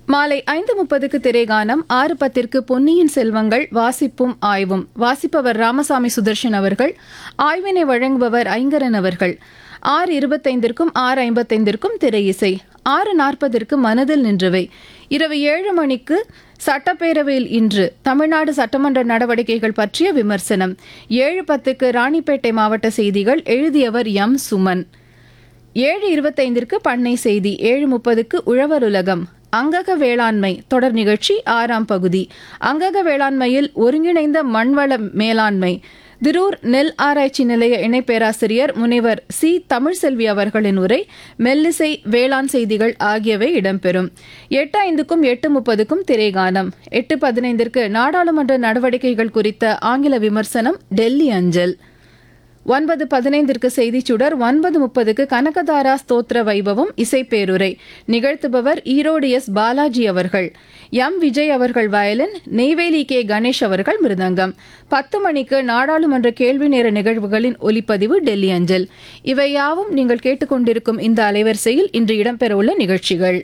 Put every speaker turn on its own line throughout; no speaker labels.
மாலை ஐந்து முப்பதுக்கு திரைகானம் ஆறு பத்திற்கு பொன்னியின் செல்வங்கள் வாசிப்பும் ஆய்வும் வாசிப்பவர் ராமசாமி சுதர்ஷன் அவர்கள் ஆய்வினை வழங்குபவர் ஐங்கரன் அவர்கள் ஆறு இருபத்தைந்திற்கும் ஆறு ஐம்பத்தைந்திற்கும் திரை இசை ஆறு நாற்பதற்கு மனதில் நின்றவை இரவு ஏழு மணிக்கு சட்டப்பேரவையில் இன்று தமிழ்நாடு சட்டமன்ற நடவடிக்கைகள் பற்றிய விமர்சனம் ஏழு பத்துக்கு ராணிப்பேட்டை மாவட்ட செய்திகள் எழுதியவர் எம் சுமன் ஏழு இருபத்தைந்திற்கு பண்ணை செய்தி ஏழு முப்பதுக்கு உழவர் உலகம் அங்கக வேளாண்மை தொடர் நிகழ்ச்சி ஆறாம் பகுதி அங்கக வேளாண்மையில் ஒருங்கிணைந்த மண்வள மேலாண்மை திரூர் நெல் ஆராய்ச்சி நிலைய இணை பேராசிரியர் முனைவர் சி தமிழ்செல்வி அவர்களின் உரை மெல்லிசை வேளாண் செய்திகள் ஆகியவை இடம்பெறும் எட்டு ஐந்துக்கும் எட்டு முப்பதுக்கும் திரைகானம் எட்டு பதினைந்திற்கு நாடாளுமன்ற நடவடிக்கைகள் குறித்த ஆங்கில விமர்சனம் டெல்லி அஞ்சல் ஒன்பது பதினைந்திற்கு செய்திச் சுடர் ஒன்பது முப்பதுக்கு கனகதாரா ஸ்தோத்திர வைபவம் இசைப்பேருரை நிகழ்த்துபவர் ஈரோடு எஸ் பாலாஜி அவர்கள் எம் விஜய் அவர்கள் வயலின் நெய்வேலி கே கணேஷ் அவர்கள் மிருதங்கம் பத்து மணிக்கு நாடாளுமன்ற கேள்வி நேர நிகழ்வுகளின் ஒலிப்பதிவு டெல்லி அஞ்சல் இவை யாவும் நீங்கள் கேட்டுக்கொண்டிருக்கும் இந்த அலைவரிசையில் இன்று இடம்பெறவுள்ள நிகழ்ச்சிகள்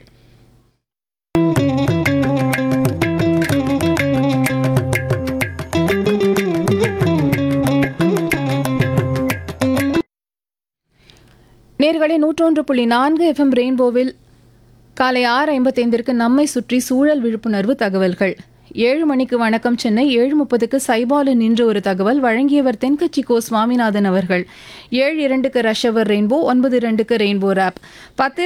நேர்களை நூற்றொன்று புள்ளி நான்கு எஃப்எம் ரெயின்போவில் காலை ஆறு ஐம்பத்தைந்திற்கு நம்மை சுற்றி சூழல் விழிப்புணர்வு தகவல்கள் ஏழு மணிக்கு வணக்கம் சென்னை ஏழு முப்பதுக்கு சைபாலு நின்று ஒரு தகவல் வழங்கியவர் தென்கட்சி கோ சுவாமிநாதன் அவர்கள் ஏழு இரண்டுக்கு ரஷவர் ரெயின்போ ஒன்பது இரண்டுக்கு ரெயின்போ ரேப் பத்து